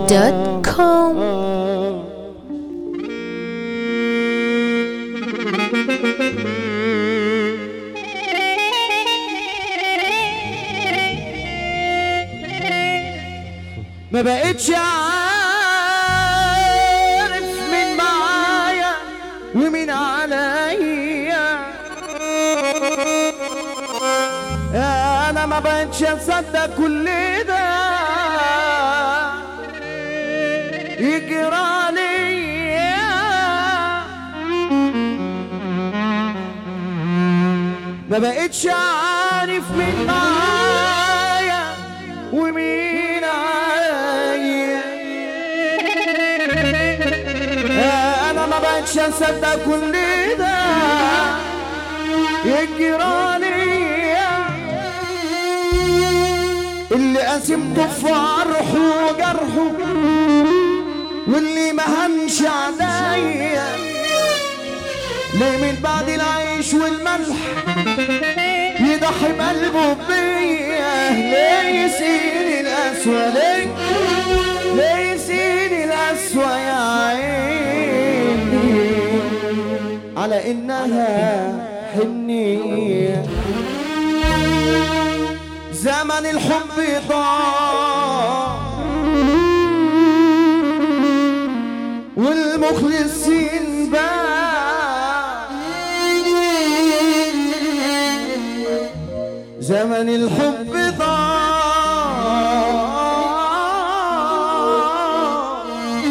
www.djshinsky.com ما بقتش عارف مين معايا ومين عليا انا ما بقتش اصدق كل ده يجرى ليا ما بقتش عارف مين معايا ومين عليا انا ما بقتش اصدق كل ده يجرى ليا اللي قسمته في فرحه وجرحه واللي ما هنش عليا ليه من بعد العيش والملح يضحي بقلبه بيا ليه يسيني الأسوأ ليه ليه يسيني الأسوأ يا عيني على إنها حنية زمن الحب ضاع والمخلصين باع زمن الحب ضاع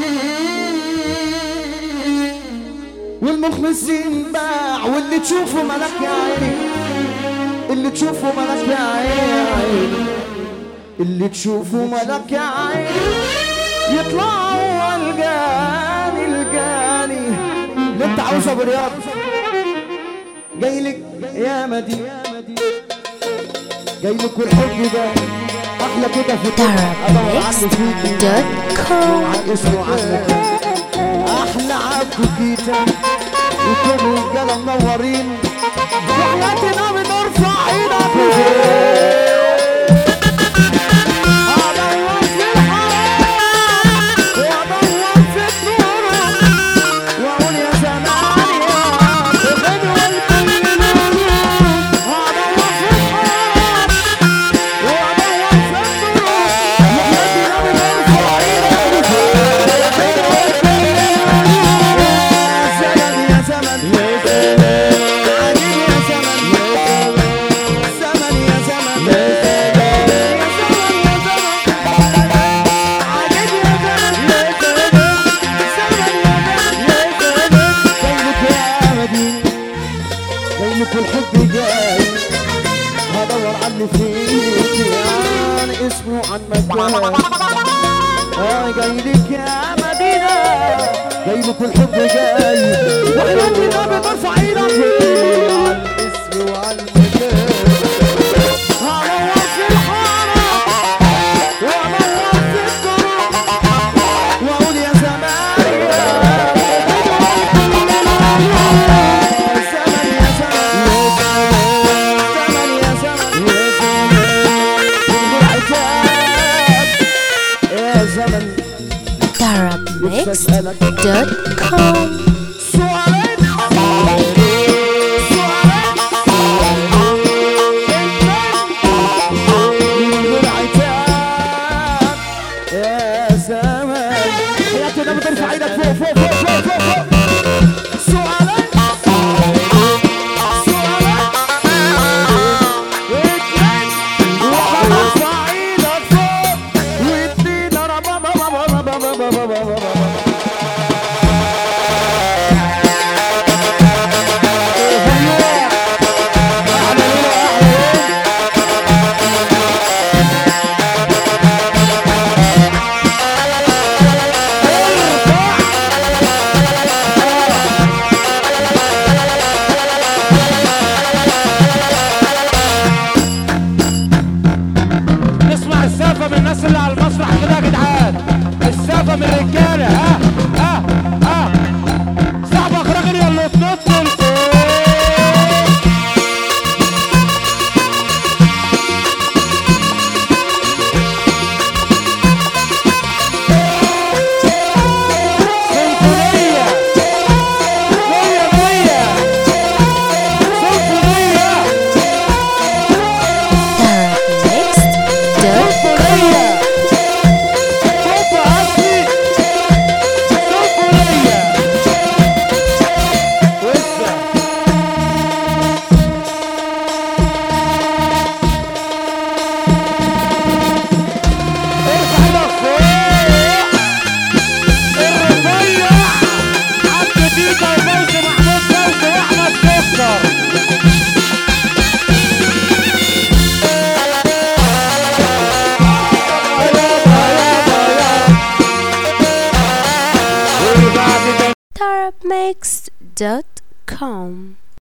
والمخلصين باع واللي تشوفه ملك يا عيني اللي تشوفه ملك يا عيني اللي تشوفه ملك يا عيني يطلع هو الجاني الجاني اللي انت عاوزه برياض جاي لك يا مدينة جاي لك والحب ده احلى كده في therapnext.com اسمه عنك احلى عبد كيتا وكل الرجاله منورين وحياتنا بنرفع ايدك ادور في الحرام وادور في الطرق واقول يا زمان يا غدوة الكل نور ادور في الحرام وادور في الطرق وحياتنا بنرفع ايدك زمن يا زمن عجيب يا زمن زمن يا زمن يا زمن يا زمن عجيب يا زمن زمن يا زمن جايلك يا مدينة جايلك والحب جاي هدور على اللي فيك يعني اسمه عن مكان اه جايلك يا مدينة جايلك والحب جاي وحياتنا بترفع ايدك على الاسم وعلى المكان هدور في الحارة وادور في الطرق واقول يا زمان يا زمن يا زمن زمن يا زمن والعتاب يا زمن therapnext.com سؤالين سؤالين من عتاب يا زمان حياتنا بترفع ايدك فوق فوق فوق فوق فوق فوق سؤالين سؤالين اتنين وهرفع ايدك فوق وادينا ربا بابا بابا بابا بابا بابا دوت كوم